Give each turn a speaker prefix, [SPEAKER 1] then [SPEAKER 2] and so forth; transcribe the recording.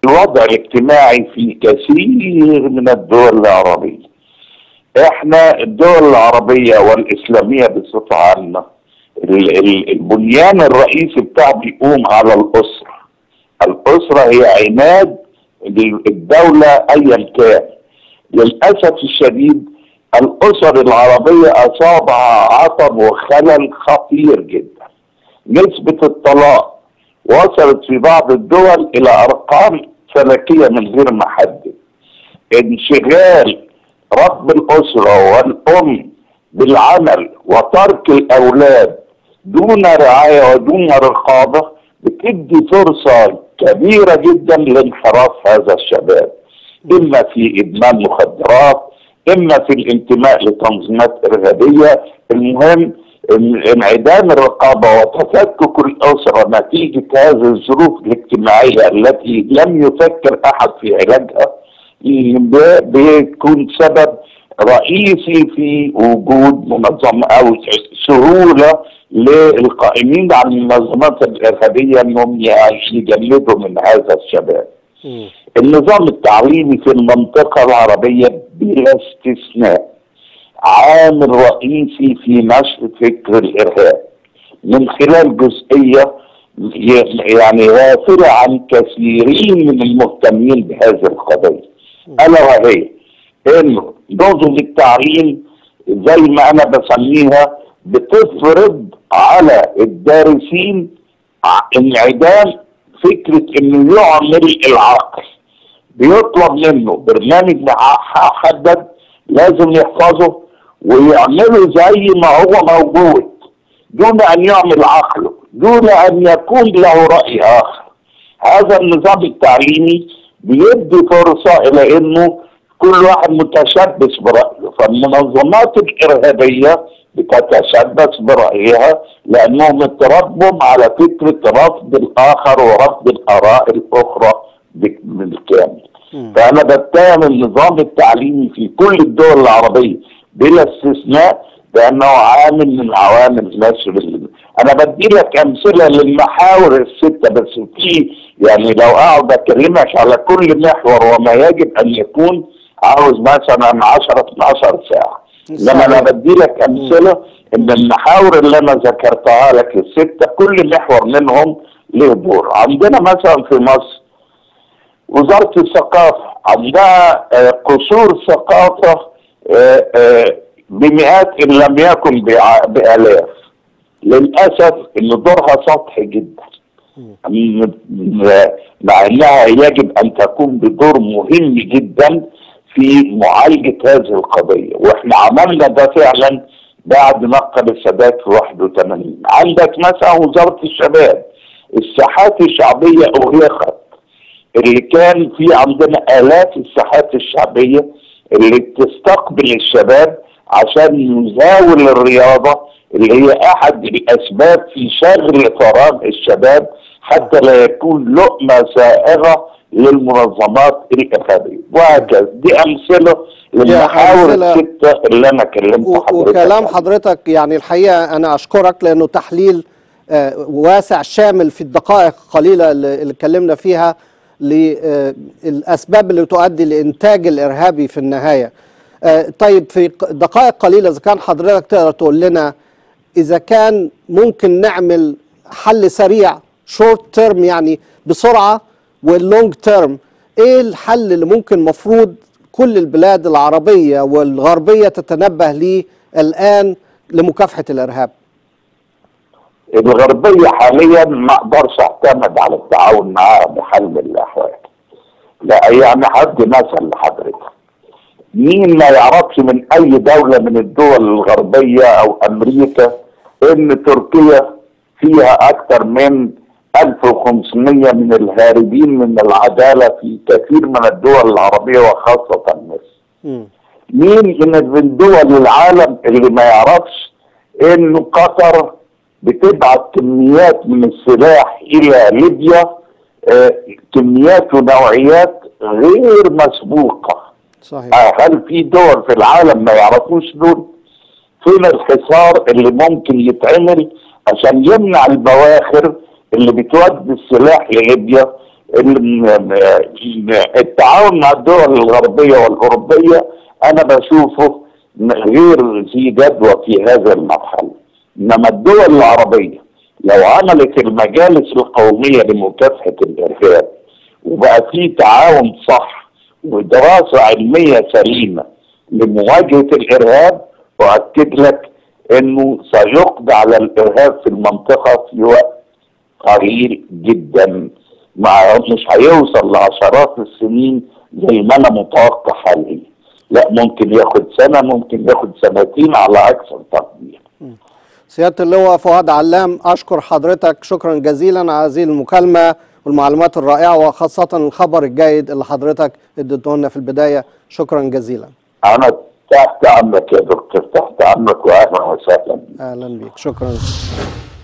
[SPEAKER 1] الوضع الاجتماعي في كثير من الدول العربية احنا الدول العربية والإسلامية بصفة عامة ال- ال- البنيان الرئيسي بتاعه بيقوم على الأسرة الأسرة هي عماد الدولة أيا كان للأسف الشديد الأسر العربية أصابها عطب وخلل خطير جدا نسبة الطلاق وصلت في بعض الدول إلى أرقام فلكية من غير محدد انشغال رب الأسرة والأم بالعمل وترك الأولاد دون رعاية ودون رقابة بتدي فرصة كبيرة جدا لانحراف هذا الشباب إما في إدمان مخدرات إما في الانتماء لتنظيمات إرهابية المهم ان- انعدام الرقابة وتفكك الأسرة نتيجة هذه الظروف الاجتماعية التي لم يفكر أحد في علاجها ده بيكون سبب رئيسي في وجود منظمة أو سهولة للقائمين على المنظمات الإرهابية أنهم يجلدوا من هذا الشباب
[SPEAKER 2] مم.
[SPEAKER 1] النظام التعليمي في المنطقة العربية بلا استثناء عامل رئيسي في نشر فكر الإرهاب من خلال جزئية ي- يعني غافلة عن كثيرين من المهتمين بهذه القضية ألا وهي إنه نظم التعليم زي ما أنا بسميها بتفرض على الدارسين ع- انعدام فكرة إنه يعمل العقل بيطلب منه برنامج محدد لازم يحفظه ويعمله زي ما هو موجود دون ان يعمل عقله دون ان يكون له راي اخر هذا النظام التعليمي بيدي فرصه الى انه كل واحد متشبث برايه فالمنظمات الارهابيه بتتشبث برايها لانهم اتربوا على فكره رفض الاخر ورفض الاراء الاخرى بك- بالكامل فانا بتهم النظام التعليمي في كل الدول العربيه بلا استثناء بانه عامل من عوامل نشر ال- انا بدي لك امثله للمحاور السته بس في يعني لو اقعد اكلمك على كل محور وما يجب ان يكون عاوز مثلا 10 12 ساعه لما انا بدي لك امثله ان المحاور اللي انا ذكرتها لك السته كل محور منهم له دور عندنا مثلا في مصر وزارة الثقافة عندها آه، قصور ثقافة آه، آه، بمئات إن لم يكن بع- بآلاف للأسف إن دورها سطحي جدا م- م- مع أنها يجب أن تكون بدور مهم جدا في معالجة هذه القضية وإحنا عملنا ده فعلا بعد نقل السادات في 81 عندك مثلا وزارة الشباب الساحات الشعبية أغلقت اللي كان في عندنا آلاف الساحات الشعبية اللي بتستقبل الشباب عشان يزاول الرياضة اللي هي أحد الأسباب في شغل فراغ الشباب حتى لا يكون لقمة سائغة للمنظمات الإرهابية وهكذا دي أمثلة للمحاور
[SPEAKER 2] أمثلة.
[SPEAKER 1] الستة اللي أنا كلمت
[SPEAKER 2] و-
[SPEAKER 1] حضرتك
[SPEAKER 2] وكلام
[SPEAKER 1] عنها.
[SPEAKER 2] حضرتك يعني الحقيقة أنا أشكرك لأنه تحليل آه، واسع شامل في الدقائق القليلة اللي اللي اتكلمنا فيها للأسباب اللي تؤدي لإنتاج الإرهابي في النهاية آه، طيب في ق- دقائق قليلة إذا كان حضرتك تقدر تقول لنا إذا كان ممكن نعمل حل سريع شورت تيرم يعني بسرعة واللونج تيرم إيه الحل اللي ممكن مفروض كل البلاد العربية والغربية تتنبه ليه الآن لمكافحة الإرهاب
[SPEAKER 1] الغربية حاليا ما اقدرش اعتمد على التعاون معاها بحل الاحوال لا يعني حد مثل لحضرتك مين ما يعرفش من اي دولة من الدول الغربية او امريكا ان تركيا فيها اكثر من 1500 من الهاربين من العدالة في كثير من الدول العربية وخاصة مصر
[SPEAKER 2] مم.
[SPEAKER 1] مين من من دول العالم اللي ما يعرفش انه قطر بتبعت كميات من السلاح الى ليبيا آه، كميات ونوعيات غير مسبوقه
[SPEAKER 2] صحيح
[SPEAKER 1] آه، هل في دول في العالم ما يعرفوش دول فين الحصار اللي ممكن يتعمل عشان يمنع البواخر اللي بتودي السلاح لليبيا التعاون مع الدول الغربيه والاوروبيه انا بشوفه غير ذي جدوى في هذا المرحله انما الدول العربيه لو عملت المجالس القوميه لمكافحه الارهاب وبقى في تعاون صح ودراسه علميه سليمه لمواجهه الارهاب واكد لك انه سيقضي على الارهاب في المنطقه في وقت قليل جدا مع مش هيوصل لعشرات السنين زي ما انا متوقع حاليا لا ممكن ياخد سنه ممكن ياخد سنتين على اكثر تقدير
[SPEAKER 2] سياده اللواء فؤاد علام اشكر حضرتك شكرا جزيلا على هذه المكالمه والمعلومات الرائعه وخاصه الخبر الجيد اللي حضرتك اديته لنا في البدايه شكرا جزيلا
[SPEAKER 1] انا تحت امرك يا دكتور تحت امرك واهلا وسهلا
[SPEAKER 2] اهلا بك شكرا